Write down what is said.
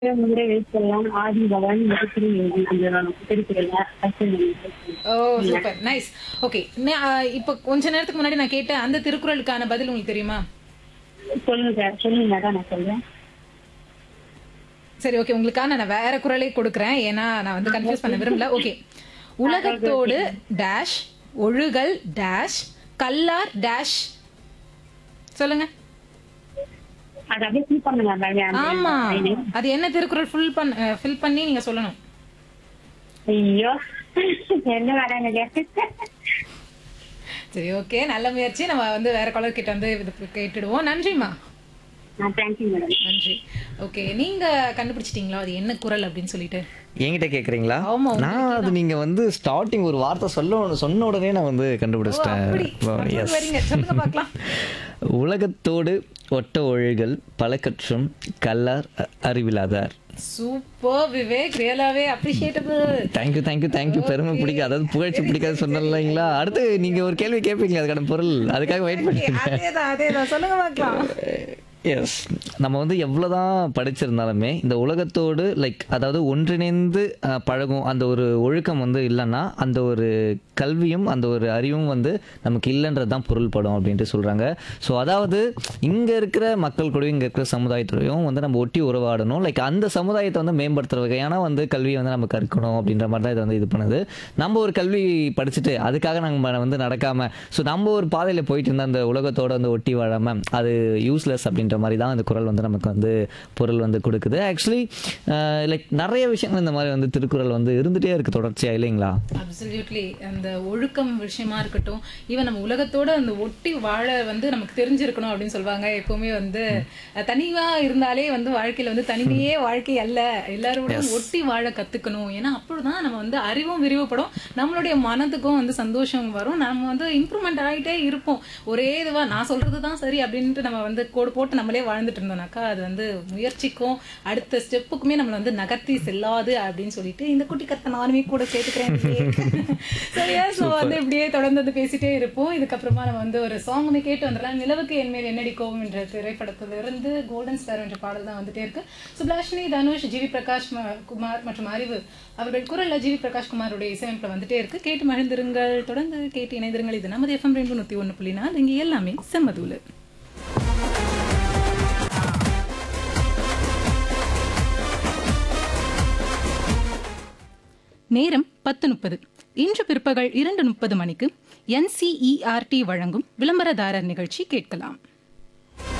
முறை வைக்கலாம் ஆதி பவன் முகத்திரி அந்த Thirukkural oh super nice okay இப்போ கொஞ்ச நேரத்துக்கு முன்னாடி நான் கேட்ட அந்த திருக்குறளுக்கான பதில் உங்களுக்கு தெரியுமா சொல்லுங்க சொல்லுங்க அதான் நான் சொல்றேன் சரி ஓகே உங்களுக்கான நான் வேற குரலே கொடுக்குறேன் ஏன்னா நான் வந்து கன்ஃபியூஸ் பண்ண விரும்பல ஓகே உலகத்தோடு டேஷ் ஒழுகல் டேஷ் கல்லார் டேஷ் சொல்லுங்க அது அப்படியே ஃபீல் பண்ணுங்க மேடம் ஆமா அது என்ன திருக்குறள் ஃபுல் பண்ண ஃபில் பண்ணி நீங்க சொல்லணும் ஐயோ என்ன வராங்க சரி ஓகே நல்ல முயற்சி நம்ம வந்து வேற கலர் கிட்ட வந்து இது கேட்டுடுவோம் நன்றிம்மா தேங்க்யூ மேடம் நன்றி ஓகே நீங்க கண்டுபிடிச்சிட்டீங்களா அது என்ன குரல் அப்படின்னு சொல்லிட்டு என்கிட்ட கேக்குறீங்களா ஆமா, நான் அது நீங்க வந்து ஸ்டார்டிங் ஒரு வார்த்தை சொல்ல சொன்ன உடனே நான் வந்து ஓ, அப்படி கண்டுபிடிச்சிட்டேன் அப்படி Yes. வரீங்க சொல்லுங்க பார்க்கலாம் உலகத்தோடு ஒட்ட ஒழுகல் பலகற்றும் கல்லார் அ- அறிவிலாதார் சூப்பர் விவேக் ரியலாவே அப்ரிஷியேட்டபிள் தேங்க்யூ தேங்க்யூ தேங்க்யூ பெருமை பிடிக்கும் அதாவது புகழ்ச்சி பிடிக்காது சொன்னீங்களா அடுத்து நீங்க ஒரு கேள்வி கேட்பீங்க அதுக்கான பொருள் அதுக்காக வெயிட் பண்ணிருக்கேன் அதேதான் அதேதான் சொல்லுங்க பார்க்கலாம் எஸ் நம்ம வந்து எவ்வளோதான் படிச்சிருந்தாலுமே இந்த உலகத்தோடு லைக் அதாவது ஒன்றிணைந்து அஹ், பழகும் அந்த ஒரு ஒழுக்கம் வந்து இல்லைன்னா அந்த ஒரு கல்வியும் அந்த ஒரு அறிவும் வந்து நமக்கு இல்லைன்றது தான் பொருள்படும் அப்படின்ட்டு சொல்கிறாங்க ஸோ அதாவது இங்கே இருக்கிற மக்கள் கூடயும் இங்கே இருக்கிற சமுதாயத்தோடையும் வந்து நம்ம ஒட்டி உறவாடணும் லைக் அந்த சமுதாயத்தை வந்து மேம்படுத்துற வகையான வந்து கல்வியை வந்து நம்ம கற்கணும் அப்படின்ற மாதிரி தான் இது வந்து இது பண்ணுது நம்ம ஒரு கல்வி படிச்சுட்டு அதுக்காக நாங்கள் வந்து நடக்காம ஸோ நம்ம ஒரு பாதையில் போயிட்டு இருந்தா அந்த உலகத்தோட வந்து ஒட்டி வாழாம அது யூஸ்லெஸ் அப்படின்ற மாதிரி தான் அந்த குரல் வந்து நமக்கு வந்து பொருள் வந்து கொடுக்குது ஆக்சுவலி லைக் நிறைய விஷயங்கள் இந்த மாதிரி வந்து திருக்குறள் வந்து இருந்துட்டே இருக்கு தொடர்ச்சியா இல்லைங்களா அப்சல்யூட்லி அந்த ஒழுக்கம் விஷயமா இருக்கட்டும் ஈவன் நம்ம உலகத்தோட அந்த ஒட்டி வாழ வந்து நமக்கு தெரிஞ்சிருக்கணும் அப்படின்னு சொல்லுவாங்க எப்பவுமே வந்து அஹ், தனிவா இருந்தாலே வந்து வாழ்க்கையில வந்து தனிமையே வாழ்க்கை அல்ல எல்லாரோடையும் ஒட்டி வாழ கத்துக்கணும் ஏன்னா அப்பொழுதுதான் நம்ம வந்து அறிவும் விரிவுபடும் நம்மளுடைய மனதுக்கும் வந்து சந்தோஷம் வரும் நம்ம வந்து இம்ப்ரூவ்மெண்ட் ஆகிட்டே இருப்போம் ஒரே இதுவா நான் சொல்றதுதான் சரி அப்படின்ட்டு நம்ம வந்து கோடு போட்டு நம்மளே வாழ்ந்துட்டு இருந்தோம்னாக்கா அது வந்து முயற்சிக்கும் அடுத்த ஸ்டெப்புக்குமே நம்மளை வந்து நகர்த்தி செல்லாது அப்படின்னு சொல்லிட்டு இந்த குட்டி கத்தை நானுமே கூட சேர்த்துக்கிறேன் இதுலயே. சரியா ஸோ வந்து இப்படியே தொடர்ந்து வந்து பேசிட்டே இருப்போம் இதுக்கப்புறமா நம்ம வந்து ஒரு சாங்குமே கேட்டு வந்துடலாம் நிலவுக்கு என் மேல் என்னடி கோவம் என்ற திரைப்படத்திலிருந்து கோல்டன் ஸ்டார் என்ற பாடல் தான் வந்துட்டே இருக்கு சுப்லாஷினி தனுஷ் ஜிவி பிரகாஷ் ம- குமார் மற்றும் அறிவு அவர்கள் குரல்ல ஜிவி பிரகாஷ் குமாருடைய இசையமைப்புல வந்துட்டே இருக்கு கேட்டு மகிழ்ந்திருங்கள் தொடர்ந்து கேட்டு இணைந்திருங்கள் இது நமது எஃப்எம் ரெண்டு நூத்தி ஒன்று புள்ளி நாலு இங்க எல்லாமே செம்மதூளு நேரம் பத்து முப்பது இன்று பிற்பகல் இரண்டு முப்பது மணிக்கு என்சிஇஆர்டி வழங்கும் விளம்பரதாரர் நிகழ்ச்சி கேட்கலாம்